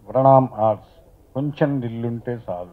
ప్రణామ్ arts కొంచెం దిల్లుంటే చాలు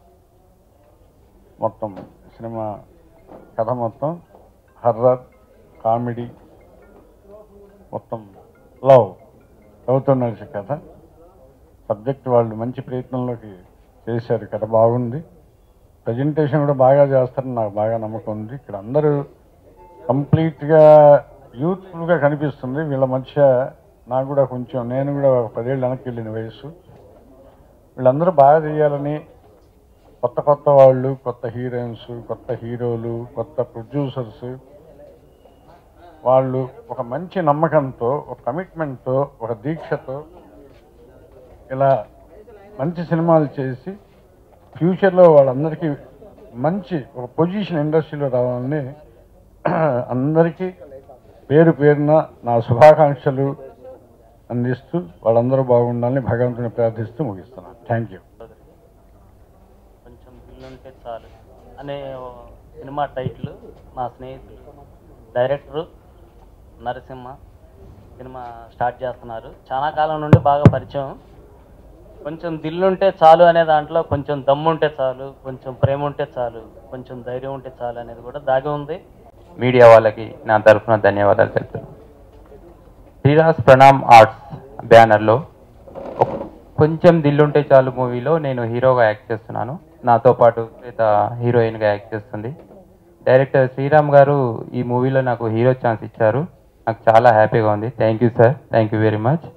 మొత్తం సినిమా కథ మొత్తం హర్రర్ కామెడీ మొత్తం లవ్ లవ్తో నడిచే కథ సబ్జెక్ట్ వాళ్ళు మంచి ప్రయత్నంలోకి చేశారు కథ బాగుంది ప్రజెంటేషన్ కూడా బాగా చేస్తారని నాకు బాగా నమ్మకం ఉంది ఇక్కడ అందరూ కంప్లీట్గా యూత్ఫుల్గా కనిపిస్తుంది వీళ్ళ మధ్య నాకు కూడా కొంచెం నేను కూడా ఒక పదేళ్ళు వెనక్కి వెళ్ళిన వయసు వీళ్ళందరూ బాగా చేయాలని కొత్త కొత్త వాళ్ళు కొత్త హీరోయిన్స్ కొత్త హీరోలు కొత్త ప్రొడ్యూసర్స్ వాళ్ళు ఒక మంచి నమ్మకంతో ఒక కమిట్మెంట్తో ఒక దీక్షతో ఇలా మంచి సినిమాలు చేసి ఫ్యూచర్లో వాళ్ళందరికీ మంచి ఒక పొజిషన్ ఇండస్ట్రీలో రావాలని అందరికీ పేరు పేరున నా శుభాకాంక్షలు అందిస్తూ వాళ్ళందరూ బాగుండాలని భగవంతుని ప్రార్థిస్తూ ముగిస్తున్నాను థ్యాంక్ యూ కొంచెం బిల్లుంటే చాలు అనే ఓ సినిమా టైటిల్ మా స్నేహితులు డైరెక్టరు నరసింహ సినిమా స్టార్ట్ చేస్తున్నారు చాలా కాలం నుండి బాగా పరిచయం కొంచెం దిల్లుంటే చాలు అనే దాంట్లో కొంచెం దమ్ము ఉంటే చాలు కొంచెం ప్రేమ ఉంటే చాలు కొంచెం ధైర్యం ఉంటే చాలు అనేది కూడా దాగి ఉంది మీడియా వాళ్ళకి నా తరఫున ధన్యవాదాలు తెలుపుతున్నాను శ్రీరాస్ ప్రణామ్ ఆర్ట్స్ బ్యానర్లో ఒక- కొంచెం దిల్లుంటే చాలు మూవీలో నేను హీరోగా యాక్ట్ చేస్తున్నాను నాతో పాటు శ్వేత హీరోయిన్గా యాక్ట్ చేస్తుంది డైరెక్టర్ శ్రీరామ్ గారు ఈ మూవీలో నాకు హీరో ఛాన్స్ ఇచ్చారు నాకు చాలా హ్యాపీగా ఉంది thank you sir thank you very much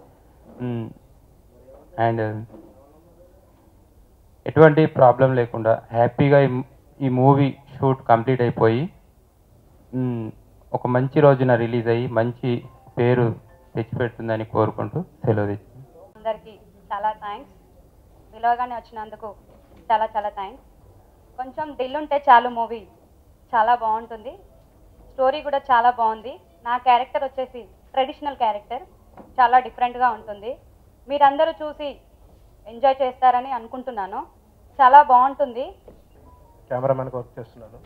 and ఎటువంటి ప్రాబ్లం లేకుండా హ్యాపీగా ఈ- ఈ మూవీ షూట్ కంప్లీట్ అయిపోయి మ్, ఒక మంచి రోజున రిలీజ్ అయ్యి మంచి పేరు తెచ్చిపెడుతుందని కోరుకుంటూ సెలవు తెచ్చు అందరికీ చాలా థ్యాంక్స్ పిలవగానే వచ్చినందుకు చాలా చాలా థ్యాంక్స్ కొంచెం దిల్లుంటే చాలు మూవీ చాలా బాగుంటుంది స్టోరీ కూడా చాలా బాగుంది నా క్యారెక్టర్ వచ్చేసి ట్రెడిషనల్ క్యారెక్టర్ చాలా డిఫరెంట్గా ఉంటుంది మీరందరూ చూసి ఎంజాయ్ చేస్తారని అనుకుంటున్నాను చాలా బాగుంటుంది కెమెరామెన్గా వర్క్ చేస్తున్నాను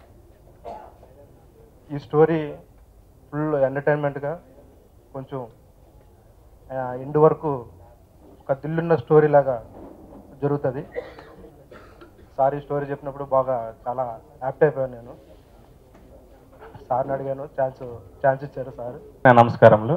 ఈ స్టోరీ ఫుల్ ఎంటర్టైన్మెంట్గా కొంచెం ఎండ్ వరకు ఒక దిల్లున్న స్టోరీ లాగా జరుగుతుంది సార్ ఈ స్టోరీ చెప్పినప్పుడు బాగా చాలా యాప్ట్ అయిపోయాను నేను సార్ని అడిగాను ఛాన్స్ ఛాన్స్ ఇచ్చారు సార్ నా నమస్కారములు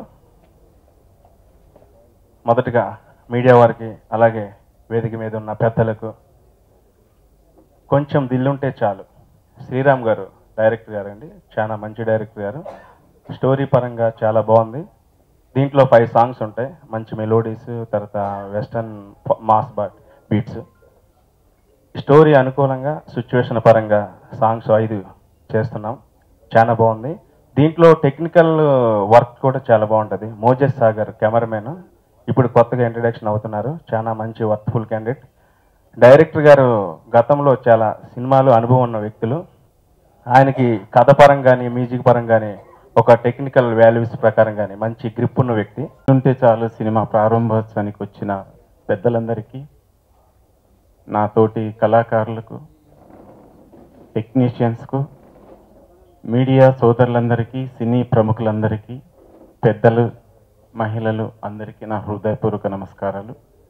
మొదటగా మీడియా వారికి అలాగే వేదిక మీద ఉన్న పెద్దలకు కొంచెం దిల్లుంటే చాలు శ్రీరామ్ గారు డైరెక్టర్ గారు అండి చాలా మంచి డైరెక్టర్ గారు స్టోరీ పరంగా చాలా బాగుంది దీంట్లో ఫైవ్ సాంగ్స్ ఉంటాయి మంచి మెలోడీస్ తర్వాత వెస్టర్న్ మాస్ బాట్ బీట్స్ స్టోరీ అనుకూలంగా సిచ్యువేషన్ పరంగా సాంగ్స్ ఐదు చేస్తున్నాం చాలా బాగుంది దీంట్లో టెక్నికల్ వర్క్ కూడా చాలా బాగుంటుంది మోజెస్ సాగర్ కెమెరామెన్ ఇప్పుడు కొత్తగా ఇంట్రడక్షన్ అవుతున్నారు చాలా మంచి వర్క్ఫుల్ క్యాండిడేట్ డైరెక్టర్ గారు గతంలో చాలా సినిమాలు అనుభవం ఉన్న వ్యక్తులు ఆయనకి కథ పరంగా కానీ మ్యూజిక్ పరంగా కానీ ఒక టెక్నికల్ వాల్యూస్ ప్రకారం కానీ మంచి గ్రిప్ ఉన్న వ్యక్తి ఉంటే చాలు సినిమా ప్రారంభోత్సవానికి వచ్చిన పెద్దలందరికీ నా తోటి కళాకారులకు టెక్నీషియన్స్కు మీడియా సోదరులందరికీ సినీ ప్రముఖులందరికీ పెద్దలు మహిళలు అందరికీ నా హృదయపూర్వక నమస్కారాలు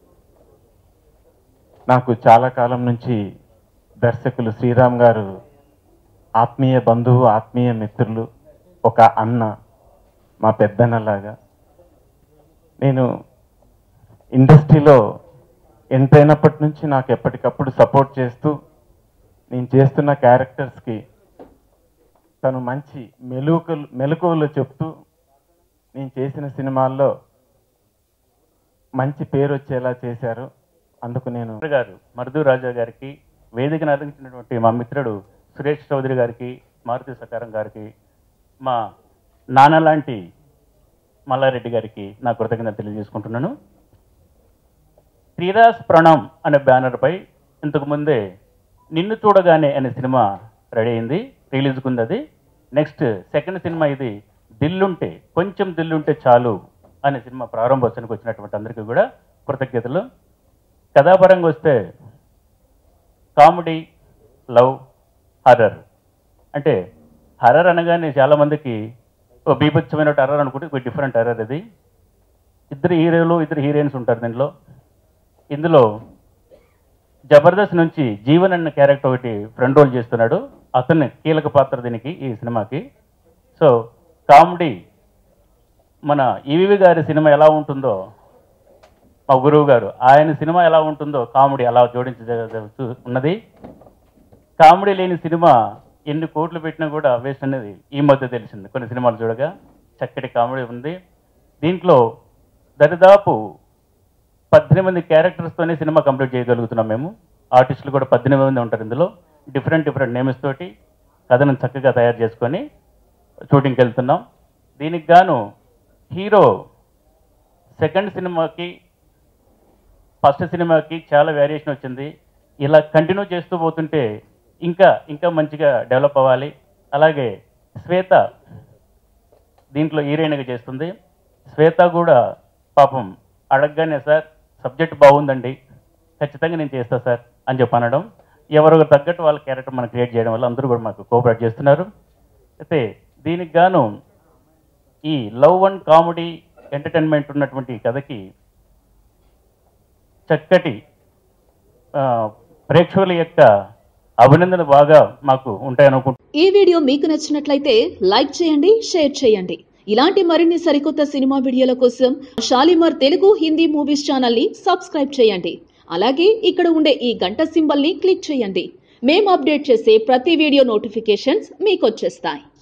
నాకు చాలా కాలం నుంచి దర్శకులు శ్రీరామ్ గారు ఆత్మీయ బంధువు ఆత్మీయ మిత్రులు ఒక అన్న మా పెద్దన్నలాగా నేను ఇండస్ట్రీలో ఎంతైనప్పటి నుంచి నాకు ఎప్పటికప్పుడు సపోర్ట్ చేస్తూ నేను చేస్తున్న క్యారెక్టర్స్కి తను మంచి మెలుకలు మెలకువలు చెప్తూ నేను చేసిన సినిమాల్లో మంచి పేరు వచ్చేలా చేశారు అందుకు నేను గారు మరుదు రాజా గారికి వేదికను అందించినటువంటి మా మిత్రుడు సురేష్ చౌదరి గారికి మారుతి సకారం గారికి మా నాన్న లాంటి మల్లారెడ్డి గారికి నా కృతజ్ఞత తెలియజేసుకుంటున్నాను శ్రీరాస్ ప్రణం అనే బ్యానర్పై ఇంతకు ముందే నిన్ను చూడగానే అనే సినిమా రెడీ అయింది రిలీజ్కి ఉంది అది నెక్స్ట్ సెకండ్ సినిమా ఇది దిల్లుంటే కొంచెం దిల్లుంటే చాలు అనే సినిమా ప్రారంభోత్సవానికి వచ్చినటువంటి అందరికీ కూడా కృతజ్ఞతలు కథాపరంగా వస్తే కామెడీ లవ్ హర్రర్ అంటే హర్రర్ అనగానే చాలామందికి ఓ బీభత్సమైన హర్రర్ అనుకుంటే ఒక డిఫరెంట్ హర్రర్ ఇది ఇద్దరు హీరోలు ఇద్దరు హీరోయిన్స్ ఉంటారు దీంట్లో ఇందులో జబర్దస్త్ నుంచి జీవన్ అన్న క్యారెక్టర్ ఒకటి ఫ్రంట్ రోల్ చేస్తున్నాడు అతన్ని కీలక పాత్ర దీనికి ఈ సినిమాకి సో కామెడీ మన ఈవివి గారి సినిమా ఎలా ఉంటుందో మా గురువు గారు ఆయన సినిమా ఎలా ఉంటుందో కామెడీ అలా జోడించ ఉన్నది కామెడీ లేని సినిమా ఎన్ని కోట్లు పెట్టినా కూడా వేస్ట్ అనేది ఈ మధ్య తెలిసింది కొన్ని సినిమాలు చూడగా చక్కటి కామెడీ ఉంది దీంట్లో దరిదాపు పద్దెనిమిది క్యారెక్టర్స్తోనే సినిమా కంప్లీట్ చేయగలుగుతున్నాం మేము ఆర్టిస్టులు కూడా పద్దెనిమిది మంది ఉంటారు ఇందులో డిఫరెంట్ డిఫరెంట్ నేమ్స్ తోటి కథను చక్కగా తయారు చేసుకొని షూటింగ్కి వెళ్తున్నాం దీనికి గాను హీరో సెకండ్ సినిమాకి ఫస్ట్ సినిమాకి చాలా వేరియేషన్ వచ్చింది ఇలా కంటిన్యూ చేస్తూ పోతుంటే ఇంకా ఇంకా మంచిగా డెవలప్ అవ్వాలి అలాగే శ్వేత దీంట్లో హీరోయిన్గా చేస్తుంది శ్వేత కూడా పాపం అడగగానే సార్ సబ్జెక్ట్ బాగుందండి ఖచ్చితంగా నేను చేస్తా సార్ అని చెప్పి అనడం ఎవరికి తగ్గట్టు వాళ్ళ క్యారెక్టర్ మనం క్రియేట్ చేయడం వల్ల అందరూ కూడా మాకు కోఆపరేట్ చేస్తున్నారు అయితే దీనికి గాను ఈ లవ్ అండ్ కామెడీ ఎంటర్టైన్మెంట్ ఉన్నటువంటి ఈ కథకి చక్కటి ఆ, ప్రేక్షకుల యొక్క అభినందన బాగా మాకు ఉంటాయనుకుంటున్నాను ఈ వీడియో మీకు నచ్చినట్లయితే లైక్ చేయండి షేర్ చేయండి ఇలాంటి మరిన్ని సరికొత్త సినిమా వీడియోల కోసం షాలిమార్ తెలుగు హిందీ మూవీస్ ఛానల్ ని సబ్స్క్రైబ్ చేయండి అలాగే ఇక్కడ ఉండే ఈ గంట సింబల్ ని క్లిక్ చేయండి మేము అప్డేట్ చేసే ప్రతి వీడియో నోటిఫికేషన్స్ మీకు వచ్చేస్తాయి